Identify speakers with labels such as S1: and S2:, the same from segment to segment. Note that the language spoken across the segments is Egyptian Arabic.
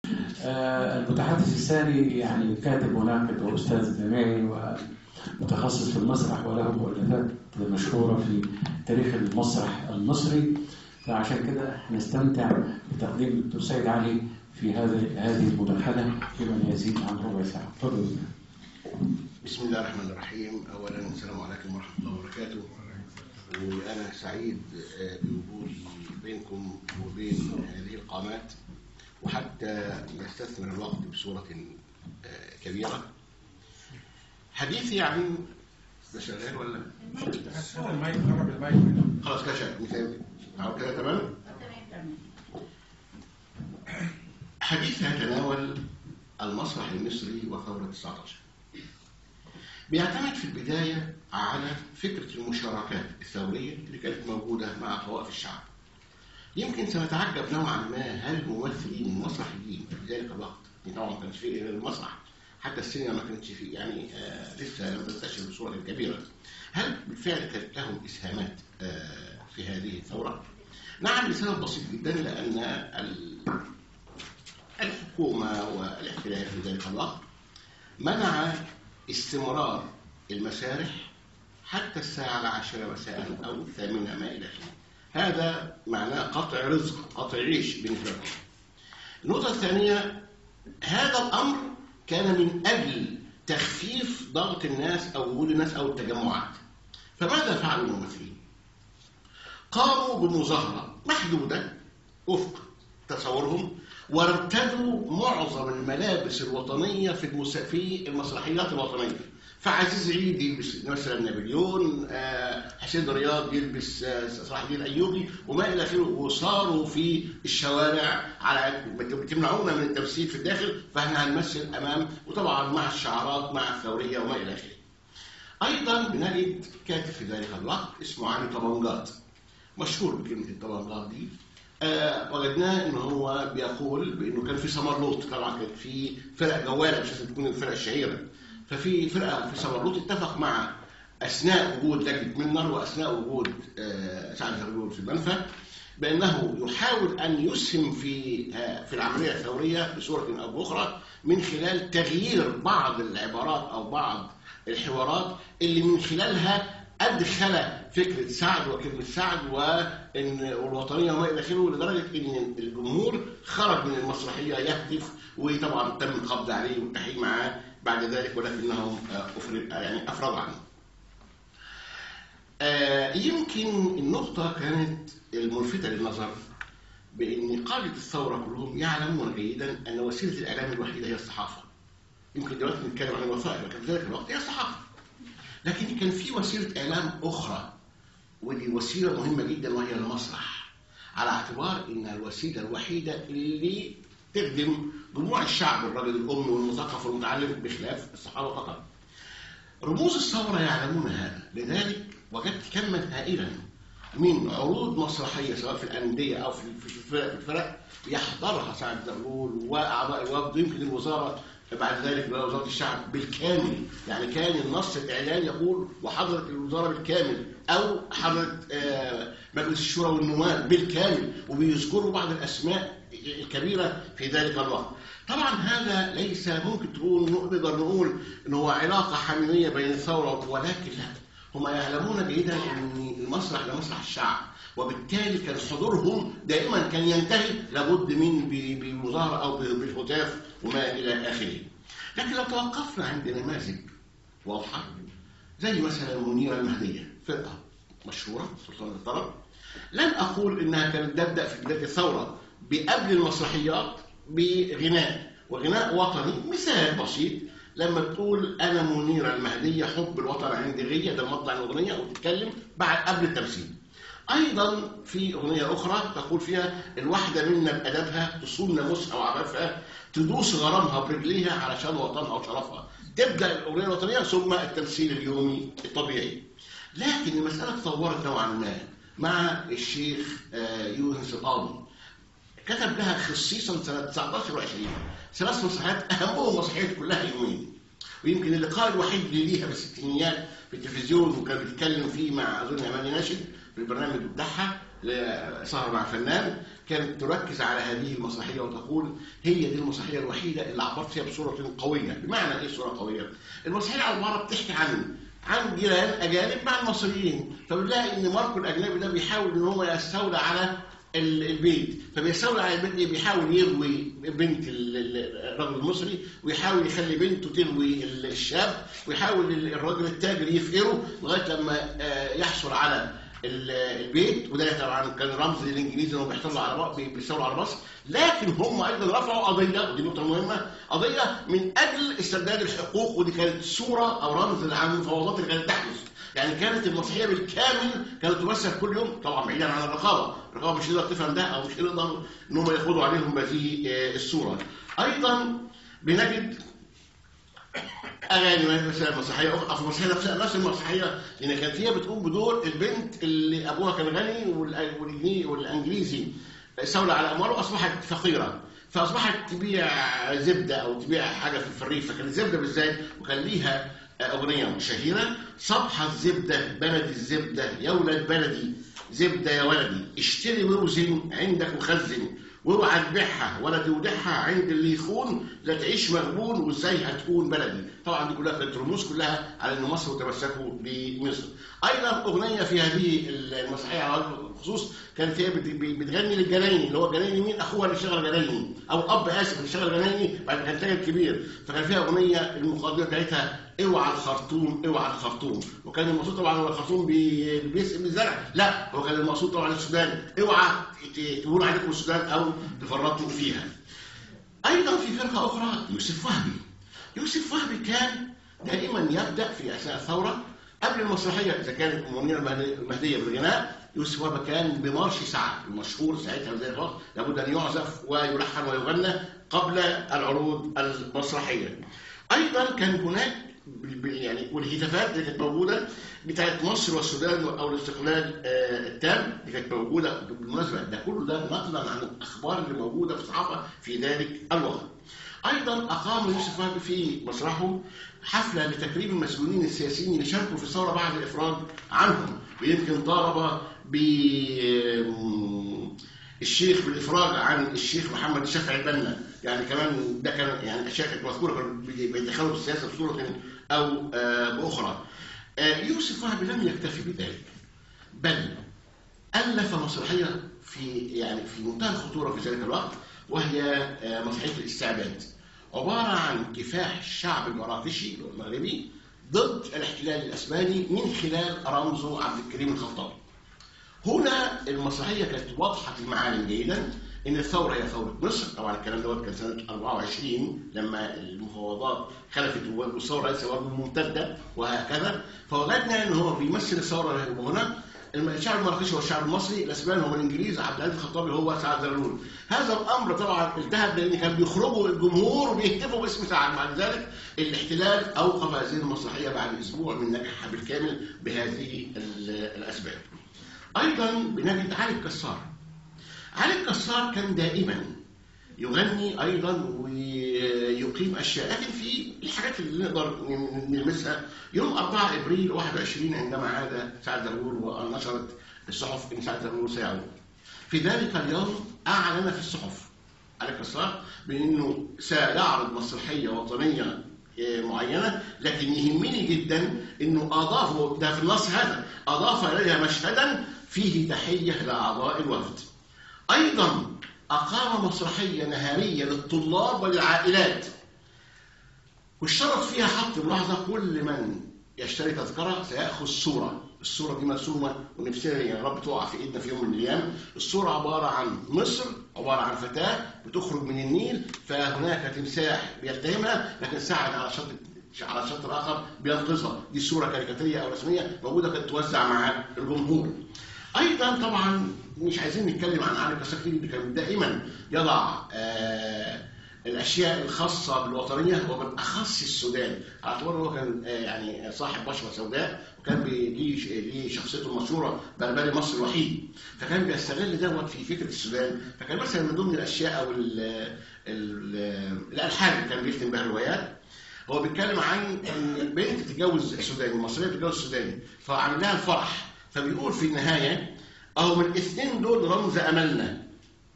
S1: آه، المتحدث الثاني يعني كاتب وناقد واستاذ جامعي ومتخصص في المسرح وله مؤلفات مشهوره في تاريخ المسرح المصري فعشان كده نستمتع بتقديم الدكتور سيد علي في هذه هذه المداخله فيما يزيد عن ربع ساعه. تفضل.
S2: بسم الله الرحمن الرحيم اولا السلام عليكم ورحمه الله وبركاته وانا سعيد آه، بوجودي بينكم وبين هذه القامات وحتى نستثمر الوقت بصوره آه، كبيره حديثي عن ده شغال ولا
S3: هذا المايك قرب المايك
S2: خلاص كده شغال مثال أهو كده تمام حديثي يتناول المسرح المصري وثورة 19 بيعتمد في البداية على فكرة المشاركات الثورية اللي كانت موجودة مع طوائف الشعب يمكن سنتعجب نوعا ما هل ممثلين المسرحيين في ذلك الوقت يعني طبعا ما كانش فيه غير المسرح حتى السينما ما كانتش فيه يعني آه لسه لم تنتشر بصورة كبيرة هل بالفعل كانت لهم إسهامات آه في هذه الثورة؟ نعم لسبب بسيط جدا لأن ال- الحكومة والاحتلال في ذلك الوقت منع استمرار المسارح حتى الساعة العاشرة مساء أو الثامنة ما إلى آخره هذا معناه قطع رزق قطع عيش بالنسبة لهم النقطة الثانية هذا الأمر كان من أجل تخفيف ضغط الناس أو وجود الناس أو التجمعات فماذا فعل الممثلين؟ قاموا بمظاهرة محدودة وفق تصورهم وارتدوا معظم الملابس الوطنية في المس... في المسرحيات الوطنية فعزيز عيد يلبس مثلا نابليون آه، حسين رياض يلبس آه، صلاح الدين الايوبي وما الى اخره وصاروا في الشوارع على بتمنعونا من التمثيل في الداخل فاحنا هنمثل امام وطبعا مع الشعارات مع الثوريه وما الى اخره. ايضا بنجد كاتب في ذلك الوقت اسمه علي طبنجات مشهور بكلمه الطبنجات دي آه وجدناه ان هو بيقول بانه كان في سمرلوط طبعا كان في فرق جواله مش لازم تكون الفرق الشهيره ففي فرقه في سمرلوط اتفق مع اثناء وجود لجنه منر واثناء وجود آه سعد زغلول في المنفى بانه يحاول ان يسهم في آه في العمليه الثوريه بصوره او باخرى من خلال تغيير بعض العبارات او بعض الحوارات اللي من خلالها ادخل فكره سعد وكلمه سعد وان والوطنيه وما الى اخره لدرجه ان الجمهور خرج من المسرحيه يهتف وطبعا تم القبض عليه والتحقيق معاه بعد ذلك ولكنهم آه، أفرج يعني افرجوا عنه. آه، يمكن النقطه كانت الملفته للنظر بان قاده الثوره كلهم يعلمون جيدا ان وسيله الاعلام الوحيده هي الصحافه. يمكن دلوقتي نتكلم عن الوثائق لكن في ذلك الوقت هي الصحافه. لكن كان في وسيله اعلام اخرى ودي وسيله مهمه جدا وهي المسرح على اعتبار انها الوسيله الوحيده اللي تخدم جموع الشعب الرجل الام والمثقف والمتعلم بخلاف الصحابه فقط. رموز الثوره يعلمون هذا لذلك وجدت كما هائلا من عروض مسرحيه سواء في الانديه او في في الفرق, في الفرق يحضرها سعد زغلول واعضاء الوفد يمكن الوزاره بعد ذلك بقى وزاره الشعب بالكامل يعني كان النص الاعلاني يقول وحضرت الوزاره بالكامل او حضرت آه، مجلس الشورى والنواب بالكامل وبيذكروا بعض الاسماء الكبيره في ذلك الوقت طبعا هذا ليس ممكن تقول نقدر نقول ان هو علاقه حميميه بين الثوره ولكن لا هم يعلمون جيدا ان المسرح ده مسرح الشعب وبالتالي كان حضورهم دائما كان ينتهي لابد من ب- بمظاهره او ب- بالهتاف وما الى اخره. لكن لو توقفنا عند نماذج واضحه زي مثلا منيره المهديه فرقه مشهوره سلطان الطرب لن اقول انها كانت تبدا في بدايه الثوره بقبل المسرحيات بغناء وغناء وطني مثال بسيط لما تقول انا منيره المهديه حب الوطن عندي غيه ده مطلع الاغنيه وتتكلم بعد قبل التمثيل ايضا في اغنيه اخرى تقول فيها الواحده منا بادبها تصون ناموسها وعفافها تدوس غرامها برجليها علشان وطنها وشرفها تبدا الاغنيه الوطنيه ثم التمثيل اليومي الطبيعي لكن المساله تطورت نوعا ما مع الشيخ آه، يونس القاضي كتب لها خصيصا سنه 19 و20 ثلاث مسرحيات اهمهم مسرحيات كلها يومين ويمكن اللقاء الوحيد اللي ليها بالستينيات في التلفزيون وكان بيتكلم فيه مع اظن اماني ناشد في البرنامج بتاعها ل- سهر مع فنان كانت تركز على هذه المسرحيه وتقول هي دي المسرحيه الوحيده اللي عبرت فيها بصوره قويه، بمعنى ايه صوره قويه؟ المسرحيه عباره بتحكي عن عن جيران اجانب مع المصريين، فبنلاقي ان ماركو الاجنبي ده بيحاول ان هو يستولى على ال- البيت فبيستولى على البيت إيه؟ بيحاول يغوي بنت ال- ال- الرجل المصري ويحاول يخلي بنته تغوي ال- الشاب ويحاول ال- الراجل التاجر يفقره لغايه لما آه، يحصل على ال- البيت وده طبعا كان رمز للانجليز انهم بيحتلوا على مصر بيستولوا على مصر لكن هم ايضا رفعوا قضيه ودي نقطه مهمه قضيه من اجل استرداد الحقوق ودي كانت صوره او رمز عن المفاوضات اللي كانت تحدث يعني كانت المسرحيه بالكامل كانت تمثل كل يوم طبعا بعيدا عن الرقابه، الرقابه مش هتقدر تفهم ده او مش هتقدر ان هم ياخدوا عليهم بهذه آه، الصوره. ايضا بنجد اغاني مثلا مسرحيه اخرى في المسرحيه نفسها نفس المسرحيه لان كانت هي بتقوم بدور البنت اللي ابوها كان غني والأ- والإنجلي- والانجليزي استولى على امواله اصبحت فقيره فاصبحت تبيع زبده او تبيع حاجه في الريف فكانت زبده بالذات وكان ليها اغنيه شهيره صبح الزبده بلدي الزبده يا ولد بلدي زبده يا ولدي اشتري ووزن عندك وخزن واوعى تبيعها ولا تودعها عند اللي يخون لا تعيش مغبون وازاي هتكون بلدي طبعا دي كلها كانت رموز كلها على ان مصر تمسكوا بمصر ايضا اغنيه في هذه المسرحيه على وجه الخصوص كانت هي بت- بتغني للجنايني اللي هو الجنايني مين اخوها اللي شغل جنايني او الاب اسف اللي شغل جنايني بعد ما كان تاجر كبير فكان فيها اغنيه المقدمه بتاعتها اوعى الخرطوم اوعى الخرطوم وكان المقصود طبعا هو الخرطوم بي- بيسقي بالزرع لا هو كان المقصود طبعا السودان اوعى ت- تقول عليكم السودان او تفرطوا فيها ايضا في فرقه اخرى يوسف وهبي يوسف وهبي كان دائما يبدا في اثناء الثوره قبل المسرحيه اذا كانت منيره المهدي- المهديه بالغناء يوسف وهبي كان بمارش سعد المشهور ساعتها زي الوقت لابد ان يعزف ويلحن ويغنى قبل العروض المسرحيه ايضا كان هناك ب- ب- يعني والهتافات اللي كانت موجوده بتاعت مصر والسودان او الاستقلال آه، التام اللي كانت موجوده بالمناسبه ده كله ده نقلا عن الاخبار اللي موجوده في الصحافه في ذلك الوقت. ايضا اقام يوسف وهبي في مسرحه حفله لتكريم المسؤولين السياسيين اللي شاركوا في الثوره بعد الافراج عنهم ويمكن طالب ب الشيخ بالافراج عن الشيخ محمد الشافعي البنا يعني كمان ده كان يعني اشياء كانت مذكوره كانوا بي- بيدخلوا في السياسه بصوره او آه، باخرى. آه، يوسف وهبي لم يكتفي بذلك بل الف مسرحيه في يعني في منتهى الخطوره في ذلك الوقت وهي آه، مسرحيه الاستعباد عباره عن كفاح الشعب المراكشي اللي هو المغربي ضد الاحتلال الاسباني من خلال رمزه عبد الكريم الخطابي. هنا المسرحيه كانت واضحه المعالم جيدا ان الثوره هي ثوره مصر طبعا الكلام دوت كان سنه 24 لما المفاوضات خلفت والثوره ليس برضه ممتده وهكذا فوجدنا ان هو بيمثل الثوره هنا الشعب المراكشي والشعب المصري الاسبان هم الانجليز عبد العزيز الخطابي هو سعد زغلول هذا الامر طبعا التهب لان كان بيخرجوا الجمهور وبيهتفوا باسم سعد بعد ذلك الاحتلال اوقف هذه المسرحيه بعد اسبوع من نجاحها بالكامل بهذه ال- الاسباب ايضا بنجد علي الكسار علي الكسار كان دائما يغني ايضا ويقيم اشياء لكن في الحاجات اللي نقدر نلمسها يوم 4 ابريل 21 عندما عاد سعد زغلول ونشرت الصحف ان سعد زغلول سيعود في ذلك اليوم اعلن في الصحف علي الكسار بانه سيعرض مسرحيه وطنيه آه، معينه لكن يهمني جدا انه اضاف ده في النص هذا اضاف اليها مشهدا فيه تحيه لاعضاء الوفد ايضا اقام مسرحيه نهاريه للطلاب وللعائلات واشترط فيها حط ملاحظه كل من يشتري تذكره سياخذ صوره الصوره دي مرسومه ونفسنا يا رب تقع في ايدنا في يوم من الايام الصوره عباره عن مصر عباره عن فتاه بتخرج من النيل فهناك تمساح بيلتهمها لكن ساعد على شط على الشط الاخر بينقذها دي صوره كاريكاتيريه او رسميه موجوده كانت توزع مع الجمهور ايضا طبعا مش عايزين نتكلم عن علي كساكيري اللي كان دائما يضع آه الاشياء الخاصه بالوطنيه وبالاخص السودان على اعتبار هو كان آه يعني صاحب بشره سوداء وكان بي- ليه ليه شخصيته المشهوره بربري مصر الوحيد فكان بيستغل دوت في فكره السودان فكان مثلا من ضمن الاشياء او ال ال الالحان اللي كان بيختم بها الروايات هو بيتكلم عن ان بنت تتجوز سوداني مصريه تتجوز سوداني فعمل لها الفرح فبيقول في النهايه اهو من الاثنين دول رمز املنا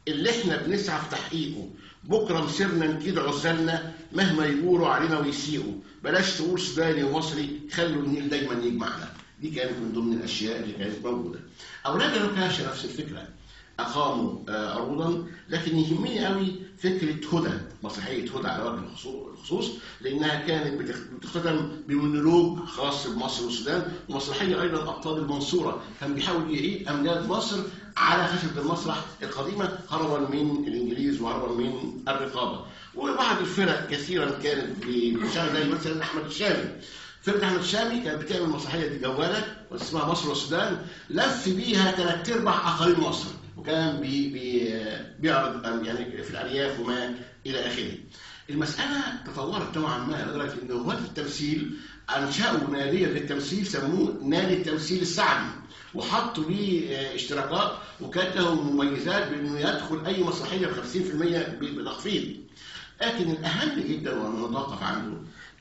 S2: اللي احنا بنسعى في تحقيقه بكره مسيرنا نكيد عزلنا مهما يقولوا علينا ويسيئوا بلاش تقول سوداني ومصري خلوا النيل دايما يجمعنا دي كانت من ضمن الاشياء اللي كانت موجوده اولاد الركاشه نفس الفكره اقاموا آه، عروضا لكن يهمني قوي فكره هدى مسرحيه هدى على وجه الخصو- الخصوص لانها كانت بتخ- بتختتم بمونولوج خاص بمصر والسودان ومسرحيه ايضا ابطال المنصوره كان بيحاول يعيد امجاد مصر على خشبه المسرح القديمه هربا من الانجليز وهربا من الرقابه وبعض الفرق كثيرا كانت بتشتغل زي مثلا احمد الشامي فرقه احمد الشامي كانت بتعمل مسرحيه دي جواله اسمها مصر والسودان لف بيها ثلاث ارباع اقاليم مصر وكان بي بي بيعرض يعني في الارياف وما الى اخره. المساله تطورت نوعا ما لدرجه ان هواة التمثيل انشأوا ناديا للتمثيل سموه نادي التمثيل السعدي وحطوا ليه آه، اشتراكات وكانت له مميزات بانه يدخل اي مسرحيه ب 50% بتخفيض. لكن الاهم جدا والنتوقف عنده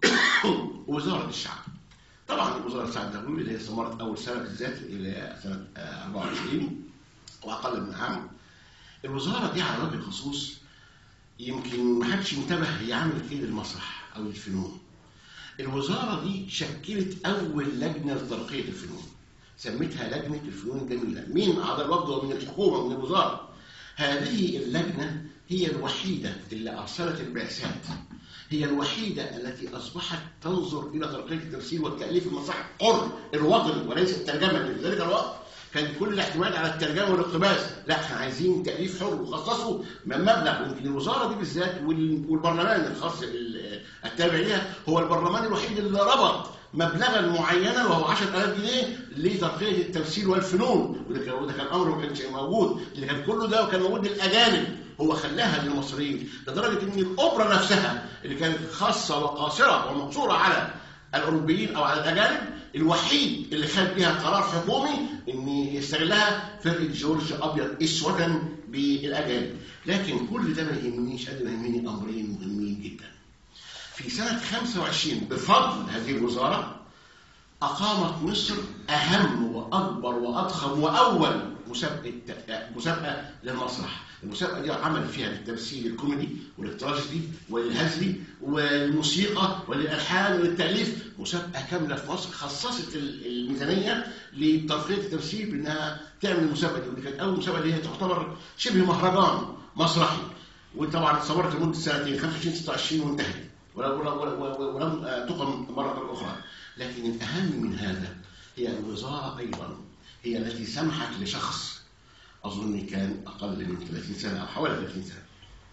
S2: وزاره الشعب. طبعا وزاره الشعب الدولي اللي هي استمرت اول سنه بالذات الى سنه آه، 24 واقل من عام. الوزاره دي على وجه الخصوص يمكن ما حدش انتبه هي عملت ايه للمسرح او للفنون. الوزاره دي شكلت اول لجنه لترقيه الفنون. سميتها لجنه الفنون الجميله، مين اعضاء الوفد ومن الحكومه ومن الوزاره. هذه اللجنه هي الوحيده اللي ارسلت البعثات. هي الوحيده التي اصبحت تنظر الى ترقيه التمثيل والتاليف المسرحي الحر الوطني وليس الترجمه اللي في ذلك الوقت كان كل الاعتماد على الترجمه والاقتباس، لا احنا عايزين تاليف حر وخصصوا من مبلغ ويمكن الوزاره دي بالذات وال- والبرلمان الخاص بال- التابع ليها هو البرلمان الوحيد اللي ربط مبلغا معينا وهو 10000 جنيه لترقيه التمثيل والفنون وده كان وده كان امر ما كانش موجود اللي كان كله ده وكان موجود للاجانب هو خلاها للمصريين لدرجه ان الاوبرا نفسها اللي كانت خاصه وقاصره ومقصوره على الاوروبيين او على الاجانب الوحيد اللي خد بيها قرار حكومي ان يستغلها فرقه جورج ابيض اسودا بالاجانب لكن كل ده ما يهمنيش قد ما يهمني امرين مهمين جدا في سنه 25 بفضل هذه الوزاره أقامت مصر أهم وأكبر وأضخم وأول مسابقة مسابقة للمسرح، المسابقة دي عمل فيها التمثيل الكوميدي والتراجيدي والهزلي والموسيقى والألحان والتأليف، مسابقة كاملة في مصر خصصت ال- الميزانية لترقية التمثيل بأنها تعمل المسابقة دي، ودي كانت أول مسابقة اللي هي تعتبر شبه مهرجان مسرحي، وطبعا استمرت لمدة سنتين 25 26 وانتهت. ولم ولم ولم ولم آه، تقم مرة أخرى لكن الأهم من هذا هي الوزارة أيضا هي التي سمحت لشخص أظن كان أقل من 30 سنة أو حوالي 30 سنة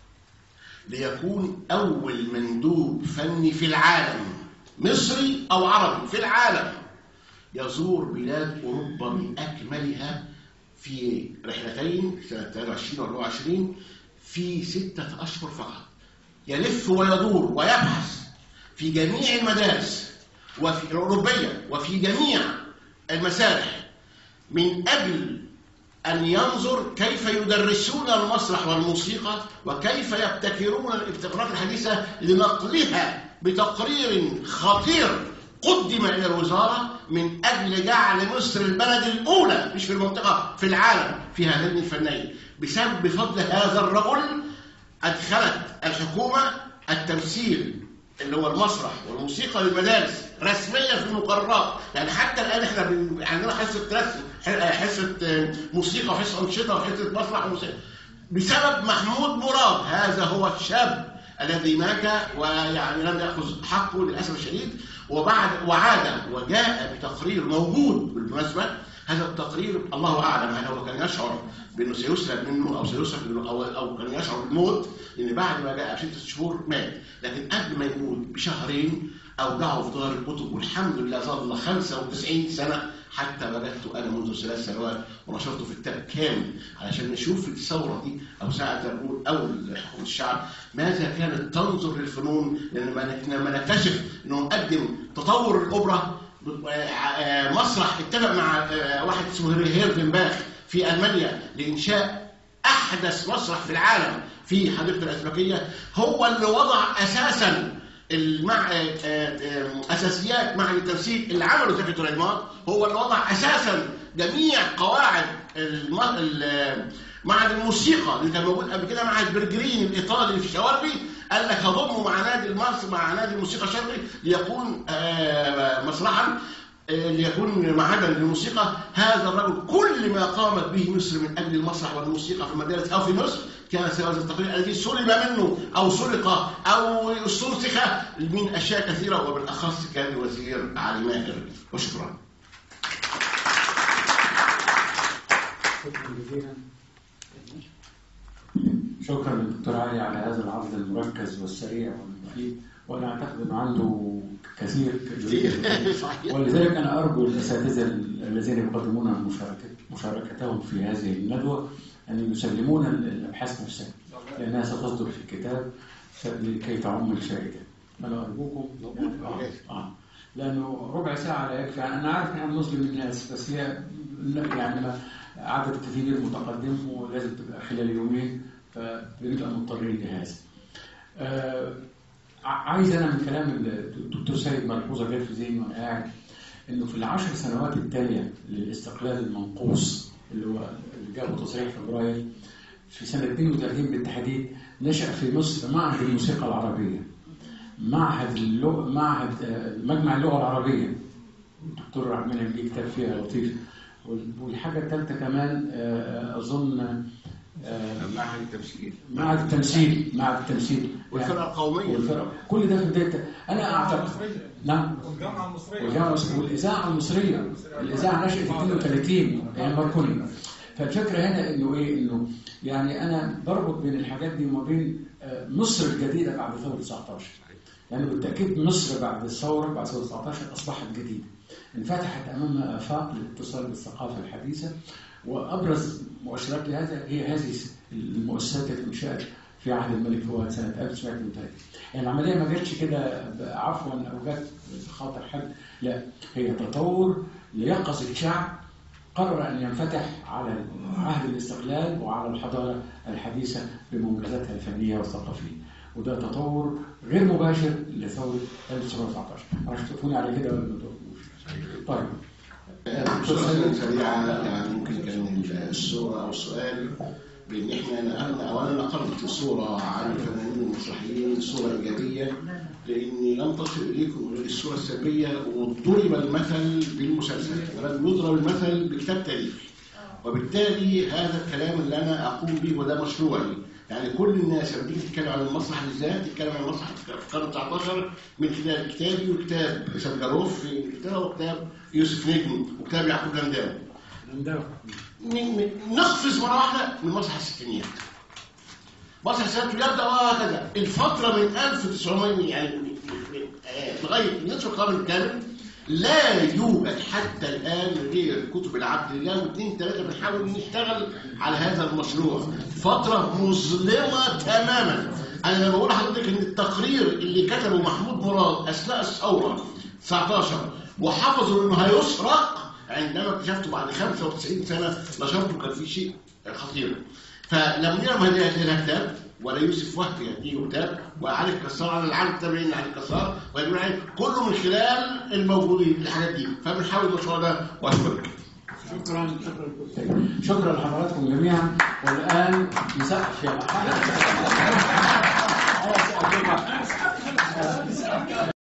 S2: ليكون أول مندوب فني في العالم مصري أو عربي في العالم يزور بلاد أوروبا بأكملها في رحلتين سنة 23 و 24 في ستة أشهر فقط يلف ويدور ويبحث في جميع المدارس وفي الأوروبية وفي جميع المسارح من أجل أن ينظر كيف يدرسون المسرح والموسيقى وكيف يبتكرون الابتكارات الحديثة لنقلها بتقرير خطير قدم إلى الوزارة من أجل جعل مصر البلد الأولى مش في المنطقة في العالم في هذين الفنين بسبب بفضل هذا الرجل أدخلت الحكومة التمثيل اللي هو المسرح والموسيقى للمدارس رسميا في المقررات يعني حتى الان احنا بن... عندنا حصه رسم ح- حصه آه، موسيقى وحصه انشطه وحصه مسرح وموسيقى بسبب محمود مراد هذا هو الشاب الذي مات ويعني لم ياخذ حقه للاسف الشديد وبعد وعاد وجاء بتقرير موجود بالمناسبه هذا التقرير الله اعلم هل هو كان يشعر بانه سيسلب منه او سيسلب منه او او كان يشعر بالموت لان بعد ما جاء ستة شهور مات لكن قبل ما يموت بشهرين اودعه في دار الكتب والحمد لله ظل 95 سنه حتى وجدته انا منذ ثلاث سنوات ونشرته في الكتاب كامل علشان نشوف الثوره دي او ساعه نقول او حكومه الشعب ماذا كانت تنظر للفنون لان ما لما نكتشف انه مقدم تطور الاوبرا آه، مسرح اتفق مع آه، واحد اسمه هيرفنباخ في المانيا لانشاء احدث مسرح في العالم في حديقه الاسبكيه هو اللي وضع اساسا المع... آه، آه، اساسيات معهد التمثيل اللي عمله زكي تريمان هو اللي وضع اساسا جميع قواعد الم... ال- معهد الموسيقى اللي كان موجود قبل كده معهد برجرين الايطالي اللي في الشواربي قال لك هضمه مع نادي المصر مع نادي الموسيقى الشرقي ليكون آه، مسرحا آه، ليكون معهدا للموسيقى هذا الرجل كل ما قامت به مصر من اجل المسرح والموسيقى في المدارس او في مصر كان سوى هذا التقرير الذي سلب منه او سرق او استرسخ من اشياء كثيره وبالاخص كان الوزير علي ماهر وشكرا
S1: شكرا جزيلا شكرا للدكتور علي على هذا العرض المركز والسريع والمفيد وانا اعتقد انه عنده كثير
S2: صحيح.
S1: ولذلك انا ارجو الاساتذه الذين يقدمون مشاركة- مشاركتهم في هذه الندوه ان يسلمون الابحاث نفسها لانها ستصدر في الكتاب لكي تعم الفائده انا ارجوكم آه. آه. لانه ربع ساعه لا يكفي انا عارف ان احنا بنظلم الناس بس هي يعني ما عدد كثير متقدم ولازم تبقى خلال يومين فبنبقى مضطرين لهذا. آه ع- عايز انا من كلام الدكتور سيد ملحوظه جت في ذهني وانا قاعد انه في العشر سنوات التاليه للاستقلال المنقوص اللي هو اللي جابه تصريح فبراير في سنه 32 بالتحديد نشا في مصر معهد الموسيقى العربيه معهد اللغة معهد آه، مجمع اللغه العربيه الدكتور رحمن ليه كتاب فيها لطيف وال- والحاجه الثالثه كمان آه، آه، اظن آه،
S2: معهد التمثيل
S1: معهد التمثيل معهد التمثيل
S2: والفرقه القوميه
S1: والفرق كل ده في بدايه انا اعتقد
S3: المصرية.
S1: نعم
S3: والجامعة المصرية
S1: والجامعة المصرية والإذاعة المصرية الإذاعة نشأت في 32 أيام ماركوني فالفكرة هنا إنه إيه إنه يعني أنا بربط بين الحاجات دي وما بين آه، مصر الجديدة بعد ثورة 19 لأنه بالتأكيد مصر بعد الثورة بعد ثورة 19 أصبحت جديدة انفتحت أمامها آفاق للاتصال بالثقافة الحديثة وأبرز مؤشرات لهذا هي هذه المؤسسات التي انشأت في عهد الملك فؤاد سنة 1930 يعني العملية ما جاتش كده عفوا أو جت بخاطر حد لا هي تطور ليقظة شعب قرر أن ينفتح على عهد الاستقلال وعلى الحضارة الحديثة بمميزاتها الفنية والثقافية وده تطور غير مباشر لثورة 1919 معرفش تشوفوني على كده ولا ما تشوفوش طيب
S2: سؤال سريعة يعني ممكن كان الصورة أو السؤال بإن إحنا نقلنا أو أنا نقلت صورة عن الفنانين المسرحيين صورة إيجابية لأني لم تصل إليكم غير الصورة السلبية وضرب المثل بالمسلسل ولم يضرب المثل بكتاب تاريخي وبالتالي هذا الكلام اللي أنا أقوم به وده مشروعي يعني كل الناس لما تيجي تتكلم عن المسرح بالذات تتكلم عن المسرح في القرن 19 من خلال كتابي وكتاب سنجاروف في انجلترا وكتاب يوسف نجم وكتاب يعقوب لنداوي ن- ن- نقفز مره واحده من مسرح الستينيات مسرح الستينيات يبدا وهكذا الفتره من 1900 يعني من- من- آه، لغايه نصف القرن الكامل لا يوجد حتى الان غير كتب العبد الله واثنين ثلاثه بنحاول نشتغل على هذا المشروع فتره مظلمه تماما انا لما بقول لحضرتك ان التقرير اللي كتبه محمود مراد اثناء الثوره 19 وحفظوا انه هيسرق عندما اكتشفته بعد 95 سنه نشرته كان في شيء خطير فلم يرم هذه هذه كتاب ولا يوسف وهبي يديه كتاب وعلي الكسار على العالم التابعين علي الكسار ويقول عليه كله من خلال الموجودين الحاجات دي فبنحاول المشروع ده واشكرك
S1: شكرا شكرا شكرا لحضراتكم جميعا والان نسقف يا محمد